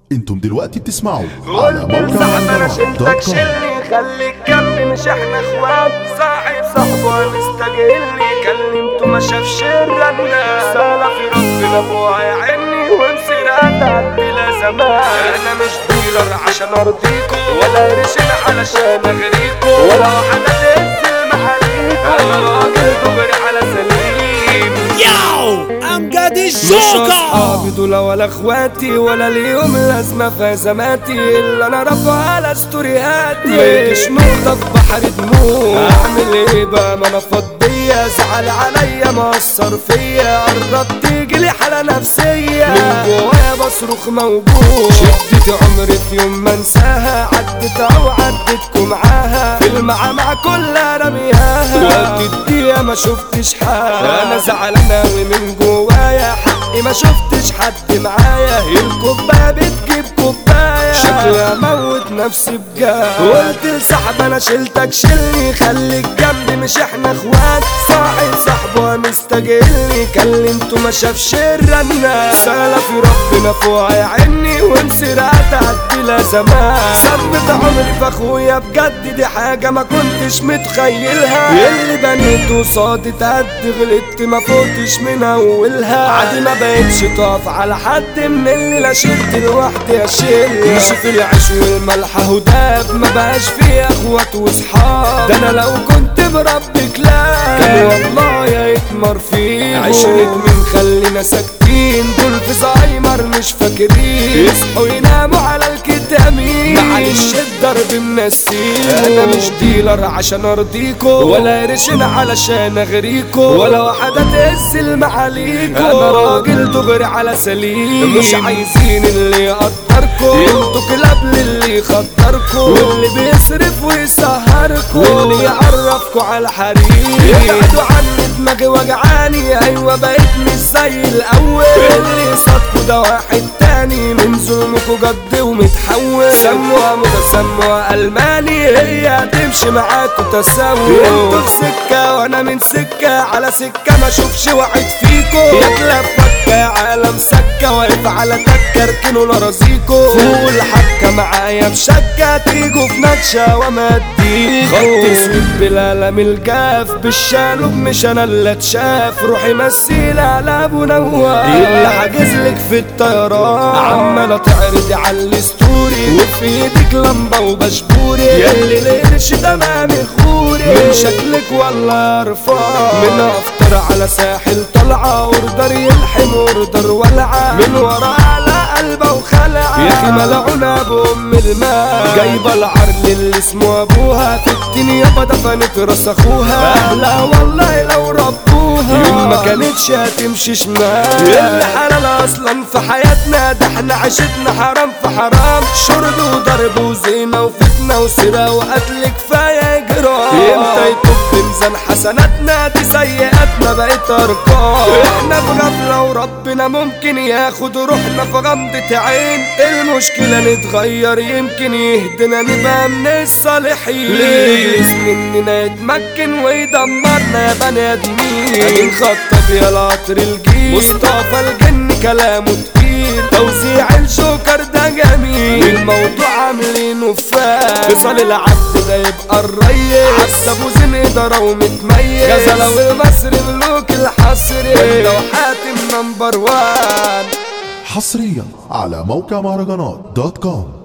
انتم دلوقتي بتسمعوا على قلت موقع لصاحب انا مهرجانات شلتك دوت كوم. شلني خليك جنبي مش احنا اخوات صاحب صاحبه هنستجلني كلمته ما شافش الرنة سالة في ربنا ابوها يعيني ومسيرات عدي لا زمان انا مش ديلر عشان ارضيكوا ولا رشن علشان اغريكوا ولا واحدة تهز المحاريكوا انا راجل دغري على سليم Yo, I'm Gaddy مش Joker. اصحابي دول ولا اخواتي ولا ليهم لازمه في ازماتي اللي انا رافعه على ستوريهاتي مش نقطه في بحر دموع اعمل ايه بقى ما انا فضيه زعل عليا مأثر فيا قربت تيجي لي حاله نفسيه من جوايا بصرخ موجوع شدة عمري في يوم ما انساها عدت او عدتكم معاها في المعامع كلها رمياها وقت الدقيقة ما شفتش حاجة انا زعلان اوي من جوايا حقي ما شفتش حد معايا الكوباية بتجيب كوباية شكلي اموت نفسي بجد قلت لصاحب انا شلتك شيلني خليك جنبي مش احنا اخوات صاحب صاحبه مستجلني كلمته ما شافش الرنة سالة في ربنا فوق عيني ومسيرات عدي لا زمان ثبت عمري في اخويا بجد دي حاجة ما كنتش متخيلها اللي بنيته قصادي تقد غلطت ما فوتش من اولها عادي ما بقتش تقف على حد من اللي لا شلت لوحدي اشيل مش في العيش والملح هداب ما بقاش فيه اخوات وصحاب ده انا لو كنت بربي كلاب كان والله يا يتمر فيه عشرة من خلينا ساكتين دول في زهايمر مش فاكرين يصحوا يناموا على الكتامين معلش الضرب منسين انا مش ديلر عشان ارضيكو ولا رشن علشان اغريكو ولا واحدة تهز المعاليكو انا راجل دغري على سليم مش عايزين اللي يقدركو انتوا كلاب للي يخدركو واللي بيصرف ويسهركو واللي يعرفكو على حريم ابعدوا عني دماغي وجعاني ايوه بقيت مش زي الاول اللي صدقوا ده واحد تاني من ظلمكوا جد ومتحول سموها موضة سموها الماني هي هتمشي معاكوا تساوي انتوا في سكة وانا من سكة على سكة ما اشوفش واحد فيكو يغلب فكة عالم سكة واقف على تكة اركنوا لرازيكو فوق الحكة معايا بشكة تيجوا في نكشة وما اديكو خط اسود بالقلم الجاف بالشالوب مش انا اللي اتشاف روحي مثيل على ابو نواف اللي حاجزلك في الطيران عمالة تعرضي على الستوري وفي ايدك لمبة وبشبوري ياللي القرش تمام خوري من شكلك ولا رفاع من افطر على ساحل طلعة اوردر يلحم اوردر ولعة من ورا على قلبه وخلعة يا اخي ملعونة بأم الماء جايبة العرل اللي اسمه ابوها في الدنيا دفنت راس اخوها اهلا والله لو ربوها يوم ما كانتش هتمشي شمال اللي حلال اصلا في حياتنا ده احنا عشتنا حرام في حرام شرب وضرب وزينة وفتنة وسرقة وقتل كفاية جرام امتى يطب ميزان حسناتنا دي سيئاتنا بقت ارقام احنا في غفلة وربنا ممكن ياخد روحنا في غمضة عين المشكلة نتغير يمكن يهدنا نبقى من الصالحين ليه مننا يتمكن ويدمرنا يا بني ادمين نخطط يا القطر الجيل مصطفى الجن كلامه تقيل توزيع الجوكر ده جميل الموضوع عاملينه فاهم فصل العبد ده يبقى الريس عذب وزن اداره ومتميز غزله والمصري ملوك الحصري لو حاتم نمبر وان حصريا على موقع مهرجانات دوت كوم